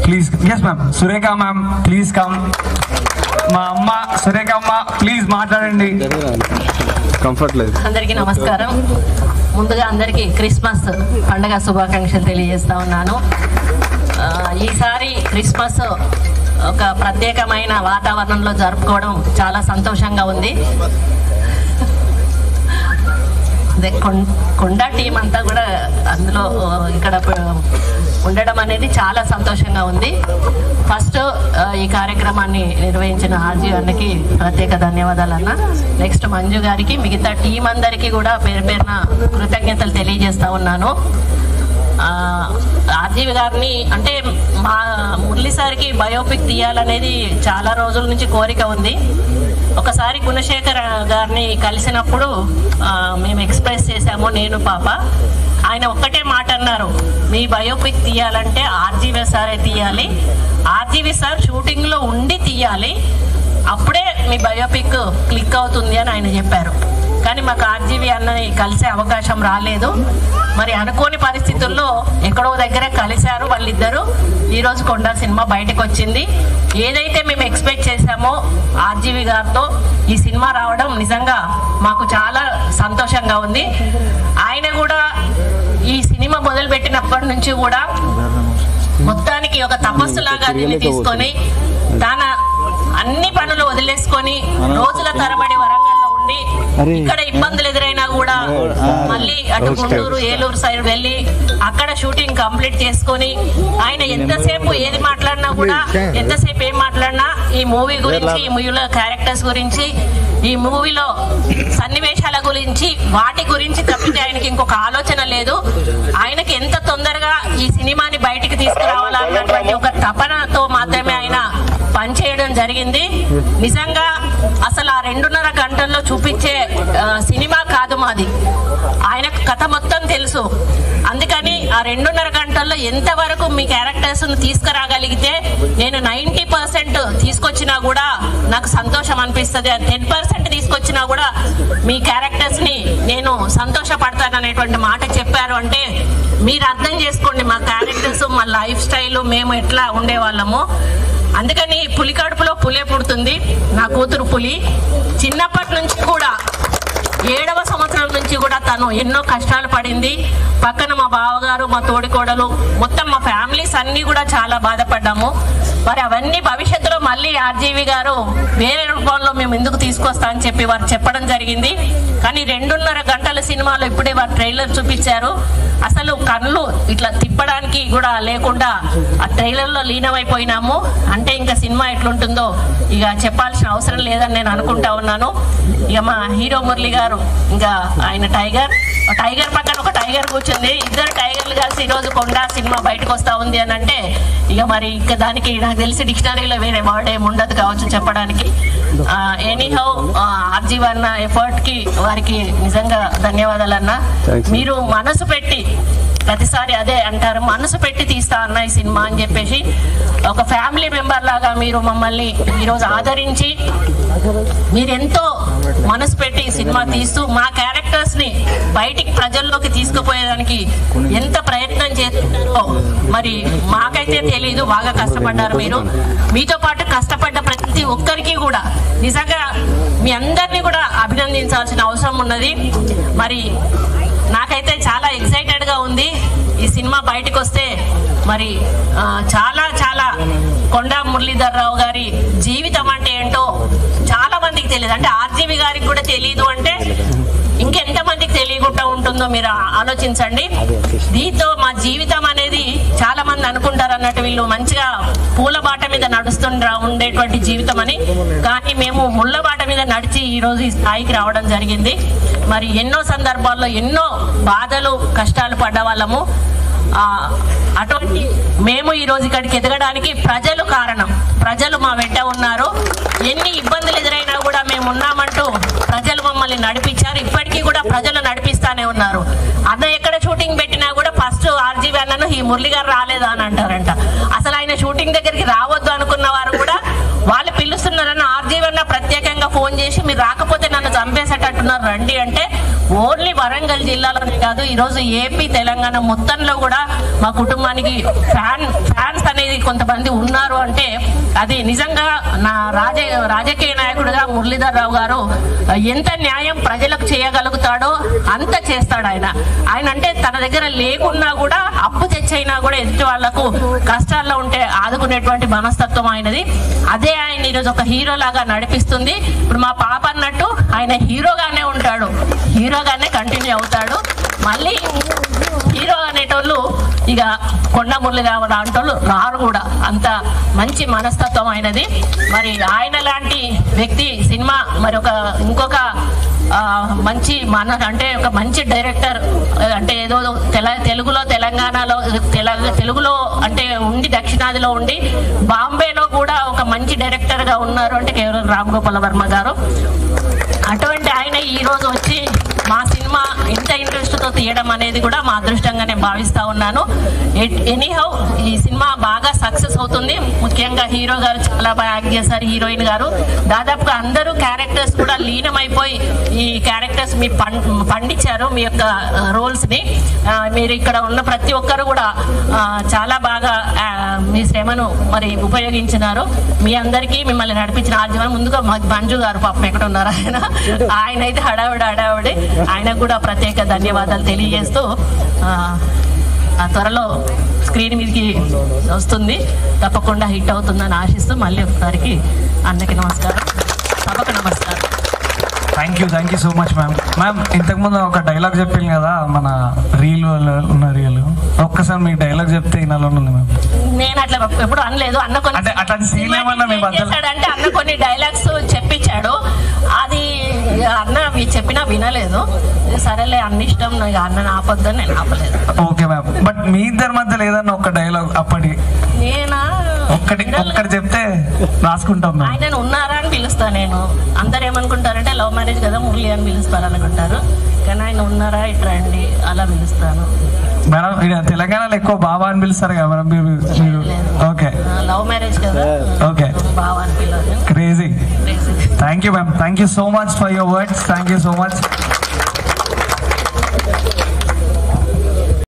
Please yes ma'am Surekha ma'am please come మా అమ్మ సురేఖ అమ్మ ప్లీజ్ మాట్లాడండి కంఫర్ట్ లేదు అందరికీ నమస్కారం ముందుగా అందరికీ క్రిస్మస్ పండగ శుభాకాంక్షలు తెలియజేస్తా ఉన్నాను ఆ, ఈసారి క్రిస్మస్ ఒక ప్రత్యేకమైన వాతావరణంలో జరుపుకోవడం చాలా సంతోషంగా ఉంది అదే కొం- కొండ టీం అంతా కూడా అందులో ఆ, ఇక్కడ ప- ఉండడం అనేది చాలా సంతోషంగా ఉంది ఫస్ట్ ఆ, ఈ కార్యక్రమాన్ని నిర్వహించిన ఆర్జీ అన్నకి ప్రత్యేక ధన్యవాదాలు అన్న నెక్స్ట్ మంజు గారికి మిగతా టీం అందరికీ కూడా పేరు పేరున కృతజ్ఞతలు తెలియజేస్తా ఉన్నాను ఆ, ఆర్జీవి గారిని అంటే మా మురళి సార్కి బయోపిక్ తీయాలనేది చాలా రోజుల నుంచి కోరిక ఉంది ఒకసారి గుణశేఖర్ గారిని కలిసినప్పుడు ఆ, మేము ఎక్స్ప్రెస్ చేశాము నేను పాప ఆయన ఒక్కటే మాట అన్నారు మీ బయోపిక్ తీయాలంటే ఆర్జీవి సారే తీయాలి ఆర్జీవి సార్ షూటింగ్లో ఉండి తీయాలి అప్పుడే మీ బయోపిక్ క్లిక్ అవుతుంది అని ఆయన చెప్పారు కానీ మాకు ఆర్జీవి అన్నని కలిసే అవకాశం రాలేదు మరి అనుకోని పరిస్థితుల్లో ఎక్కడో దగ్గర కలిశారు వాళ్ళిద్దరూ ఈరోజు కొండ సినిమా బయటకు వచ్చింది ఏదైతే మేము ఎక్స్పెక్ట్ చేశామో ఆర్జీవి గారితో ఈ సినిమా రావడం నిజంగా మాకు చాలా సంతోషంగా ఉంది ఆయన కూడా ఈ సినిమా మొదలుపెట్టినప్పటి నుంచి కూడా మొత్తానికి ఒక తపస్సులాగా దీన్ని తీసుకొని తన అన్ని పనులు వదిలేసుకొని రోజుల తరబడి వరంగల్లో ఉండి ఇక్కడ ఇబ్బందులు ఎదురైనా కూడా మళ్ళీ అటు గుంటూరు ఏలూరు సైడ్ వెళ్ళి అక్కడ షూటింగ్ కంప్లీట్ చేసుకొని ఆయన ఎంతసేపు ఏది మాట్లాడినా కూడా ఎంతసేపు ఏం మాట్లాడినా ఈ మూవీ గురించి ఈ మూవీలో క్యారెక్టర్స్ గురించి ఈ మూవీలో సన్నివేశాల గురించి వాటి గురించి తప్పితే ఆయనకి ఇంకొక ఆలోచన లేదు ఆయనకి ఎంత తొందరగా ఈ సినిమాని బయటికి తీసుకురావాలన్నటువంటి ఒక తపనతో మాత్రమే ఆయన పనిచేయడం జరిగింది నిజంగా అసలు ఆ రెండున్నర గంటల్లో చూపించే ఆ, సినిమా కాదు మాది ఆయన కథ మొత్తం తెలుసు అందుకని ఆ రెండున్నర గంటల్లో ఎంతవరకు మీ క్యారెక్టర్స్ తీసుకురాగలిగితే నేను నైంటీ పర్సెంట్ తీసుకొచ్చినా కూడా నాకు సంతోషం అనిపిస్తుంది టెన్ పర్సెంట్ తీసుకొచ్చినా కూడా మీ క్యారెక్టర్స్ ని నేను సంతోషపడతాననేటువంటి మాట చెప్పారు అంటే మీరు అర్థం చేసుకోండి మా క్యారెక్టర్స్ మా లైఫ్ స్టైల్ మేము ఎట్లా ఉండేవాళ్ళము అందుకని పులి కడుపులో పులే పుడుతుంది నా కూతురు పులి చిన్నప్పటి నుంచి కూడా ఏడవ సంవత్సరం నుంచి కూడా తను ఎన్నో కష్టాలు పడింది పక్కన మా బావగారు మా తోడికోడలు మొత్తం మా ఫ్యామిలీస్ అన్ని కూడా చాలా బాధపడ్డాము మరి అవన్నీ భవిష్యత్తులో మళ్ళీ ఆర్జీవి గారు వేరే రూపంలో మేము ఎందుకు తీసుకొస్తా అని చెప్పి వారు చెప్పడం జరిగింది కానీ రెండున్నర గంటల సినిమాలో ఇప్పుడే వారు ట్రైలర్ చూపించారు అసలు కళ్ళు ఇట్లా తిప్పడానికి కూడా లేకుండా ఆ ట్రైలర్ లో లీనమైపోయినాము అంటే ఇంకా సినిమా ఎట్లుంటుందో ఇక చెప్పాల్సిన అవసరం లేదని నేను అనుకుంటా ఉన్నాను ఇక మా హీరో మురళి గారు ఇంకా ఆయన టైగర్ ఆ టైగర్ పక్కన ఒక టైగర్ కూర్చుంది ఇద్దరు టైగర్లు కలిసి ఈ రోజు కొండ సినిమా బయటకు వస్తా ఉంది అని అంటే ఇక మరి ఇక దానికి నాకు తెలిసి డిక్షనరీలో వేరే వర్డ్ ఏమి ఉండదు కావచ్చు చెప్పడానికి ఎనీహౌ ఆర్జీవ్ అన్న ఎఫర్ట్ కి వారికి నిజంగా ధన్యవాదాలు అన్న Thanks. మీరు మనసు పెట్టి ప్రతిసారి అదే అంటారు మనసు పెట్టి తీస్తా అన్న ఈ సినిమా అని చెప్పేసి ఒక ఫ్యామిలీ మెంబర్ లాగా మీరు మమ్మల్ని ఈరోజు ఆదరించి మీరెంతో మనసు పెట్టి ఈ సినిమా తీస్తూ మా క్యారెక్టర్స్ ని బయటికి ప్రజల్లోకి తీసుకుపోయేదానికి ఎంత ప్రయత్నం చేస్తున్నారో మరి మాకైతే తెలియదు బాగా కష్టపడ్డారు మీరు మీతో పాటు కష్టపడ్డ ప్రతి ఒక్కరికి కూడా నిజంగా మీ అందరినీ కూడా అభినందించాల్సిన అవసరం ఉన్నది మరి నాకైతే చాలా ఎక్సైటెడ్ గా ఉంది ఈ సినిమా బయటకు వస్తే మరి ఆ, చాలా చాలా కొండా మురళీధర్ రావు గారి జీవితం అంటే ఏంటో చాలా మందికి తెలియదు అంటే ఆర్జీవి గారికి కూడా తెలియదు అంటే ఇంకెంత మందికి తెలియకుండా ఉంటుందో మీరు ఆ- ఆలోచించండి దీంతో మా జీవితం అనేది చాలా మంది అనుకుంటారు అన్నట్టు వీళ్ళు మంచిగా పూల బాట మీద నడుస్తుండ్ర ఉండేటువంటి జీవితం అని కానీ మేము ముళ్ళ బాట మీద నడిచి ఈ రోజు ఈ స్థాయికి రావడం జరిగింది మరి ఎన్నో సందర్భాల్లో ఎన్నో బాధలు కష్టాలు పడ్డ వాళ్ళము ఆ, అటువంటి మేము ఈ రోజు ఇక్కడికి ఎదగడానికి ప్రజలు కారణం ప్రజలు మా వెంట ఉన్నారు ఎన్ని ఇబ్బందులు ఎదురైనా కూడా మేము ఉన్నామంటూ ప్రజలు మమ్మల్ని నడిపించారు ఇప్పటికీ కూడా ప్రజలు నడిపిస్తానే ఉన్నారు అన్న ఎక్కడ షూటింగ్ పెట్టినా కూడా ఫస్ట్ ఆర్జీవి అన్నను ఈ మురళి గారు రాలేదా అని అంటారంట అసలు ఆయన షూటింగ్ దగ్గరికి రావద్దు అనుకున్న వారు కూడా వాళ్ళు పిలుస్తున్నారన్న ఆర్జీవి అన్న ప్రత్యేకంగా ఫోన్ చేసి మీరు రాకపోతే నన్ను చంపేసేటట్టున్నారు రండి అంటే ఓన్లీ వరంగల్ జిల్లాలోనే కాదు ఈరోజు ఏపీ తెలంగాణ మొత్తంలో కూడా మా కుటుంబానికి ఫ్యాన్ ఫ్యాన్స్ అనేది కొంతమంది ఉన్నారు అంటే అది నిజంగా నా రాజ రాజకీయ నాయకుడిగా మురళీధర్ రావు గారు ఎంత న్యాయం ప్రజలకు చేయగలుగుతాడో అంత చేస్తాడు ఆయన ఆయన అంటే తన దగ్గర లేకున్నా కూడా అప్పు తెచ్చైనా కూడా ఎదుటి వాళ్లకు కష్టాల్లో ఉంటే ఆదుకునేటువంటి మనస్తత్వం ఆయనది అదే ఆయన ఈరోజు ఒక హీరో లాగా నడిపిస్తుంది ఇప్పుడు మా పాప అన్నట్టు ఆయన హీరోగానే ఉంటాడు హీరోగానే కంటిన్యూ అవుతాడు మళ్ళీ హీరో అనేటోళ్ళు ఇక కొండ మురళి రావు లాంటోళ్ళు రారు కూడా అంత మంచి మనస్తత్వం అయినది మరి ఆయన లాంటి వ్యక్తి సినిమా మరి ఒక ఇంకొక ఆ, మంచి మన అంటే ఒక మంచి డైరెక్టర్ అంటే ఏదో తెల తెలుగులో తెలంగాణలో తెల తెలుగులో అంటే ఉండి దక్షిణాదిలో ఉండి బాంబేలో కూడా ఒక మంచి డైరెక్టర్ గా ఉన్నారు అంటే కేవలం రామ్ గోపాల్ వర్మ గారు అటువంటి ఆయన ఈ రోజు వచ్చి మా సినిమా ఇంత ఇంట్రెస్ట్ తో తీయడం అనేది కూడా మా అదృష్టంగా నేను భావిస్తా ఉన్నాను ఎనీహౌ ఈ సినిమా బాగా సక్సెస్ అవుతుంది ముఖ్యంగా హీరో గారు చాలా బాగా యాక్ట్ చేశారు హీరోయిన్ గారు దాదాపుగా అందరూ క్యారెక్టర్స్ కూడా లీనమైపోయి ఈ క్యారెక్టర్స్ మీ పం పండించారు మీ యొక్క రోల్స్ ని ఆ, మీరు ఇక్కడ ఉన్న ప్రతి ఒక్కరు కూడా ఆ, చాలా బాగా ఆ, మీ శ్రమను మరి ఉపయోగించినారు మీ అందరికీ మిమ్మల్ని నడిపించిన ఆర్జీవన్ ముందుగా మా మంజు గారు పాపం ఎక్కడ ఉన్నారు ఆయన ఆయన అయితే హడావిడి హడావిడి ఆయనకు కూడా ప్రత్యేక ధన్యవాదాలు తెలియజేస్తూ ఆ, ఆ త్వరలో స్క్రీన్ మీదకి వస్తుంది తప్పకుండా హిట్ అవుతుందని ఆశిస్తూ మళ్ళీ ఒకసారికి అన్నకి నమస్కారం సభకు నమస్కారం thank you thank you so much ma'am ma'am ఇంతకుముందు ఒక డైలాగ్ చెప్పింది కదా మన రీల్ ఉన్న రీల్ ఒక్కసారి మీకు డైలాగ్ చెప్తే ఇనాలో ఉంది మ్యామ్ నేను అట్లా ఎప్పుడు అనలేదు అన్న కొన్ని అంటే అట్లాంటి scene ఏమన్నా మీ ఏం మధ్యలో- చేశాడంటే అన్న కొన్ని డైలాగ్స్ చెప్పించాడు అది అన్న అవి చెప్పినా వినలేదు సరేలే అన్న ఇష్టం ఇక అన్న ఆపొద్దని నేను ఆపలేదు ఓకే మ్యామ్ బట్ మీ ఇద్దరి మధ్యలో ఏదన్నా ఒక డైలాగ్ అప్పటి నేనా ఒక్కటి ఒక్కటి చెప్తే రాసుకుంటాం మ్యామ్ ఆయన ఉన్నారా అని పిలుస్తా నేను అందరు ఏమనుకుంటారంటే లవ్ మ్యారేజ్ కదా మురళి అని పిలుస్తారు అనుకుంటారు కానీ ఆయన ఉన్నారా ఇట్లా అండి అలా పిలుస్తాను మేడం ఇక్కడ తెలంగాణలో ఎక్కువ బాబా అని పిలుస్తారు కదా మేడం మీరు మీరు ఓకే లవ్ మ్యారేజ్ కదా ఓకే బావా అని పిలవాలి crazy thank you ma'am thank you so much for your words thank you so much